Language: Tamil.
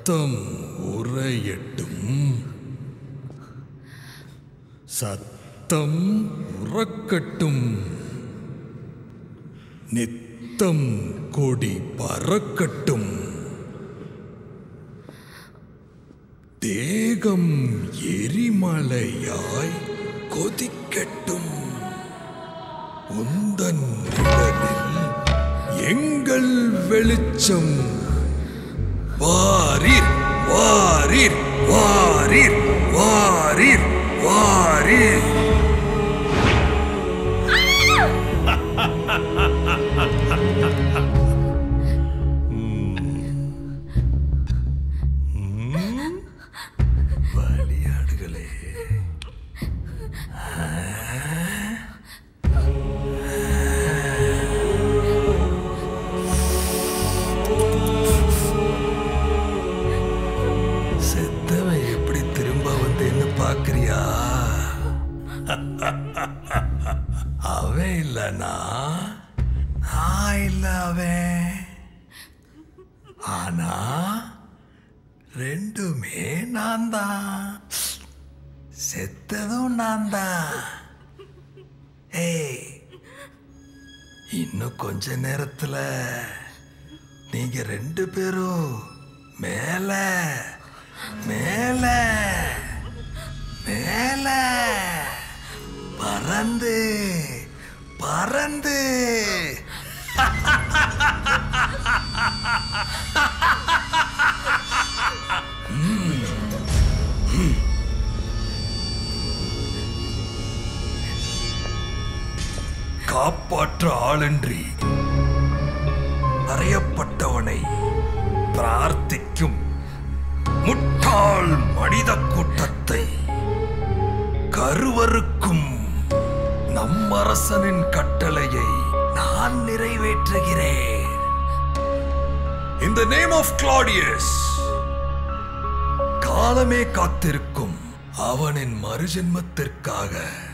சத்தம் உறையட்டும் சத்தம் உறக்கட்டும் நித்தம் கொடி பறக்கட்டும் தேகம் எரிமலையாய் கொதிக்கட்டும் உந்தன் நிழலில் எங்கள் வெளிச்சம் வாரீர் வாரீர் வாரீர் வாரீர் வாரீர் பலியாடுகளே செத்தவன் எப்படி திரும்ப வந்தேன்னு பாக்குறியா அவன் இல்லனா நான் இல்ல அவன் ஆனா ரெண்டுமே நான் தான் செத்ததும் நான் தான் ஏய் இன்னும் கொஞ்ச நேரத்துல நீங்க ரெண்டு பேரும் மேல மேல மேல பறந்து பறந்து காப்பாற்ற ஆளின்றி அறியப்பட்டவனை பிரார்த்திக்கும் முட்டாள் மனித கூட்டத்தை கருவறுக்கும் நம் அரசனின் கட்டளையை நான் நிறைவேற்றுகிறேன் In the name of Claudius காலமே காத்திருக்கும் அவனின் மறுஜென்மத்திற்காக